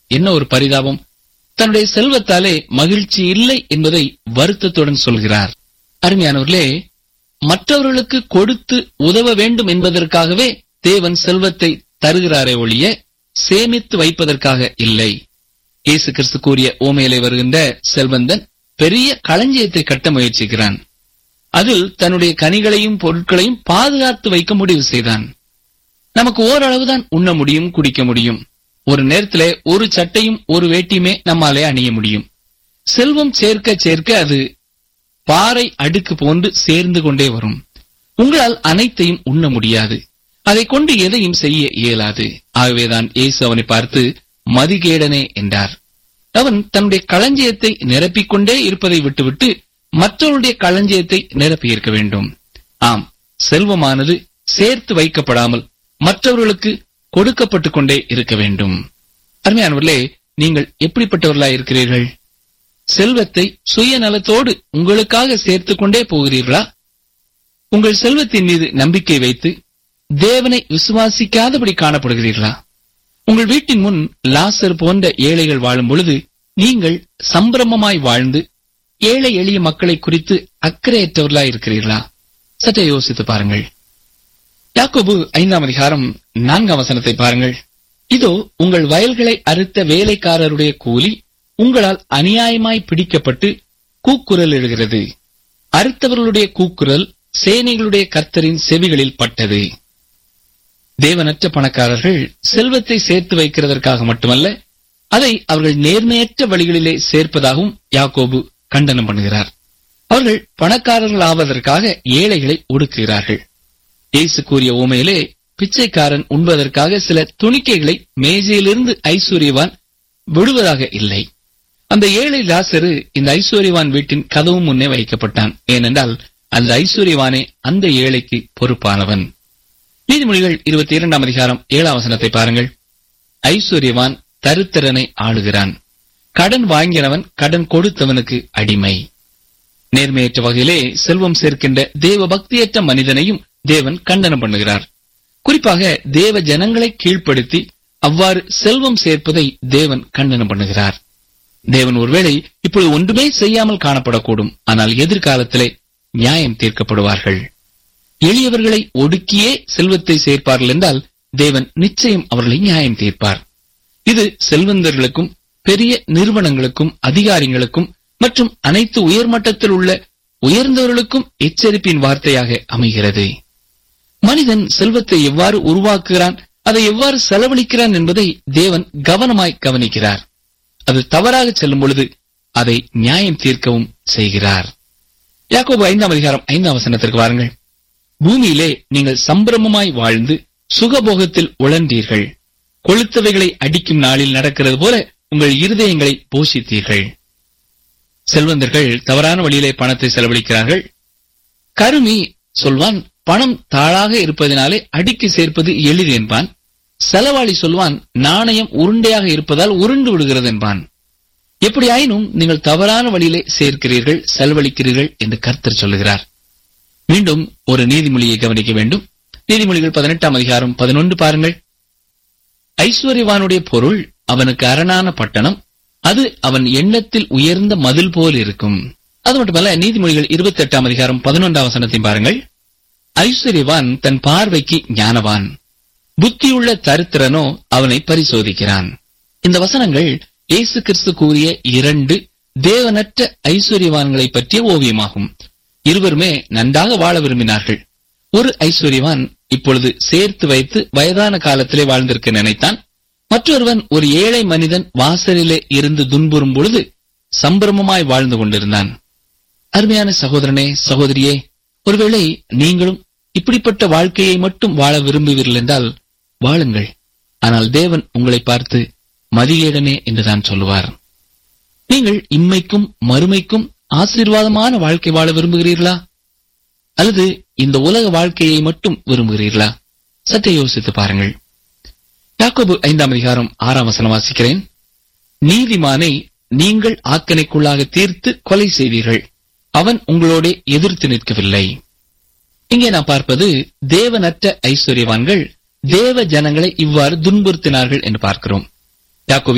என்ன ஒரு பரிதாபம் தன்னுடைய செல்வத்தாலே மகிழ்ச்சி இல்லை என்பதை வருத்தத்துடன் சொல்கிறார் அருமையானவர்களே மற்றவர்களுக்கு கொடுத்து உதவ வேண்டும் என்பதற்காகவே தேவன் செல்வத்தை தருகிறாரே ஒழிய சேமித்து வைப்பதற்காக இல்லை இயேசு கிறிஸ்து கூறிய ஓமையிலே வருகின்ற செல்வந்தன் பெரிய களஞ்சியத்தை கட்ட முயற்சிக்கிறான் அதில் தன்னுடைய கனிகளையும் பொருட்களையும் பாதுகாத்து வைக்க முடிவு செய்தான் நமக்கு ஓரளவுதான் உண்ண முடியும் குடிக்க முடியும் ஒரு நேரத்திலே ஒரு சட்டையும் ஒரு வேட்டியுமே நம்மாலே அணிய முடியும் செல்வம் சேர்க்க சேர்க்க அது பாறை அடுக்கு போன்று சேர்ந்து கொண்டே வரும் உங்களால் அனைத்தையும் உண்ண முடியாது அதை கொண்டு எதையும் செய்ய இயலாது ஆகவேதான் இயேசு அவனை பார்த்து மதிகேடனே என்றார் அவன் தன்னுடைய களஞ்சியத்தை நிரப்பிக்கொண்டே இருப்பதை விட்டுவிட்டு மற்றவருடைய களஞ்சியத்தை நிரப்பியிருக்க வேண்டும் ஆம் செல்வமானது சேர்த்து வைக்கப்படாமல் மற்றவர்களுக்கு கொடுக்கப்பட்டுக் கொண்டே இருக்க வேண்டும் அருமையானவர்களே நீங்கள் எப்படிப்பட்டவர்களாய் இருக்கிறீர்கள் செல்வத்தை சுயநலத்தோடு உங்களுக்காக சேர்த்துக் கொண்டே போகிறீர்களா உங்கள் செல்வத்தின் மீது நம்பிக்கை வைத்து தேவனை விசுவாசிக்காதபடி காணப்படுகிறீர்களா உங்கள் வீட்டின் முன் லாசர் போன்ற ஏழைகள் வாழும் பொழுது நீங்கள் சம்பிரமமாய் வாழ்ந்து ஏழை எளிய மக்களை குறித்து அக்கறையற்றவர்களாய் இருக்கிறீர்களா சற்றே யோசித்து பாருங்கள் யாக்கோபு ஐந்தாம் அதிகாரம் நான்காம் வசனத்தை பாருங்கள் இதோ உங்கள் வயல்களை அறுத்த வேலைக்காரருடைய கூலி உங்களால் அநியாயமாய் பிடிக்கப்பட்டு கூக்குரல் எழுகிறது அறுத்தவர்களுடைய கூக்குரல் சேனைகளுடைய கர்த்தரின் செவிகளில் பட்டது தேவனற்ற பணக்காரர்கள் செல்வத்தை சேர்த்து வைக்கிறதற்காக மட்டுமல்ல அதை அவர்கள் நேர்மையற்ற வழிகளிலே சேர்ப்பதாகவும் யாக்கோபு கண்டனம் பண்ணுகிறார் அவர்கள் பணக்காரர்கள் ஆவதற்காக ஏழைகளை ஒடுக்குகிறார்கள் இயேசு கூறிய ஊமையிலே பிச்சைக்காரன் உண்பதற்காக சில துணிக்கைகளை மேஜையிலிருந்து ஐஸ்வர்யவான் விடுவதாக இல்லை அந்த ஏழை லாசரு இந்த ஐஸ்வர்யவான் வீட்டின் கதவு முன்னே வைக்கப்பட்டான் ஏனென்றால் அந்த ஐஸ்வர்யவானே அந்த ஏழைக்கு பொறுப்பானவன் நீதிமொழிகள் இருபத்தி இரண்டாம் அதிகாரம் ஏழாம் வசனத்தை பாருங்கள் ஐஸ்வர்யவான் தருத்திரனை ஆளுகிறான் கடன் வாங்கினவன் கடன் கொடுத்தவனுக்கு அடிமை நேர்மையற்ற வகையிலே செல்வம் சேர்க்கின்ற தேவ பக்தியற்ற மனிதனையும் தேவன் கண்டனம் பண்ணுகிறார் குறிப்பாக தேவ ஜனங்களை கீழ்ப்படுத்தி அவ்வாறு செல்வம் சேர்ப்பதை தேவன் கண்டனம் பண்ணுகிறார் தேவன் ஒருவேளை இப்பொழுது ஒன்றுமே செய்யாமல் காணப்படக்கூடும் ஆனால் எதிர்காலத்திலே நியாயம் தீர்க்கப்படுவார்கள் எளியவர்களை ஒடுக்கியே செல்வத்தை சேர்ப்பார்கள் என்றால் தேவன் நிச்சயம் அவர்களை நியாயம் தீர்ப்பார் இது செல்வந்தர்களுக்கும் பெரிய நிறுவனங்களுக்கும் அதிகாரிகளுக்கும் மற்றும் அனைத்து உயர்மட்டத்தில் உள்ள உயர்ந்தவர்களுக்கும் எச்சரிப்பின் வார்த்தையாக அமைகிறது மனிதன் செல்வத்தை எவ்வாறு உருவாக்குகிறான் அதை எவ்வாறு செலவழிக்கிறான் என்பதை தேவன் கவனமாய் கவனிக்கிறார் அது தவறாக செல்லும் பொழுது அதை நியாயம் தீர்க்கவும் செய்கிறார் யாக்கோபு ஐந்தாம் அதிகாரம் ஐந்தாம் வசனத்திற்கு வாருங்கள் பூமியிலே நீங்கள் சம்பிரமமாய் வாழ்ந்து சுகபோகத்தில் உழன்றீர்கள் கொளுத்தவைகளை அடிக்கும் நாளில் நடக்கிறது போல உங்கள் இருதயங்களை போஷித்தீர்கள் செல்வந்தர்கள் தவறான வழியிலே பணத்தை செலவழிக்கிறார்கள் கருமி சொல்வான் பணம் தாழாக இருப்பதினாலே அடிக்கு சேர்ப்பது எளிது என்பான் செலவாளி சொல்வான் நாணயம் உருண்டையாக இருப்பதால் உருண்டு விடுகிறது என்பான் எப்படியாயினும் நீங்கள் தவறான வழியிலே சேர்க்கிறீர்கள் செலவழிக்கிறீர்கள் என்று கர்த்தர் சொல்லுகிறார் மீண்டும் ஒரு நீதிமொழியை கவனிக்க வேண்டும் நீதிமொழிகள் பதினெட்டாம் அதிகாரம் பதினொன்று பாருங்கள் ஐஸ்வர்யவானுடைய பொருள் அவனுக்கு அரணான பட்டணம் அது அவன் எண்ணத்தில் உயர்ந்த மதில் போல் இருக்கும் அது மட்டுமல்ல நீதிமொழிகள் இருபத்தி எட்டாம் அதிகாரம் பதினொன்றாம் வசனத்தையும் பாருங்கள் ஐஸ்வர்யவான் தன் பார்வைக்கு ஞானவான் புத்தியுள்ள தரித்திரனோ அவனை பரிசோதிக்கிறான் இந்த வசனங்கள் இயேசு கிறிஸ்து கூறிய இரண்டு தேவனற்ற ஐஸ்வர்யவான்களை பற்றிய ஓவியமாகும் இருவருமே நன்றாக வாழ விரும்பினார்கள் ஒரு ஐஸ்வர்யவான் இப்பொழுது சேர்த்து வைத்து வயதான காலத்திலே வாழ்ந்திருக்க நினைத்தான் மற்றொருவன் ஒரு ஏழை மனிதன் வாசலிலே இருந்து துன்புறும் பொழுது சம்பிரமமாய் வாழ்ந்து கொண்டிருந்தான் அருமையான சகோதரனே சகோதரியே ஒருவேளை நீங்களும் இப்படிப்பட்ட வாழ்க்கையை மட்டும் வாழ விரும்புவீர்கள் என்றால் வாழுங்கள் ஆனால் தேவன் உங்களை பார்த்து மதியேடனே என்றுதான் சொல்லுவார் நீங்கள் இம்மைக்கும் மறுமைக்கும் ஆசீர்வாதமான வாழ்க்கை வாழ விரும்புகிறீர்களா அல்லது இந்த உலக வாழ்க்கையை மட்டும் விரும்புகிறீர்களா சற்றே யோசித்து பாருங்கள் யாக்கோபு ஐந்தாம் அதிகாரம் ஆறாம் வசனம் வாசிக்கிறேன் நீதிமானை நீங்கள் ஆக்கனைக்குள்ளாக தீர்த்து கொலை செய்தீர்கள் அவன் உங்களோட எதிர்த்து நிற்கவில்லை இங்கே நாம் பார்ப்பது தேவனற்ற ஐஸ்வர்யவான்கள் தேவ ஜனங்களை இவ்வாறு துன்புறுத்தினார்கள் என்று பார்க்கிறோம் யாக்கோபு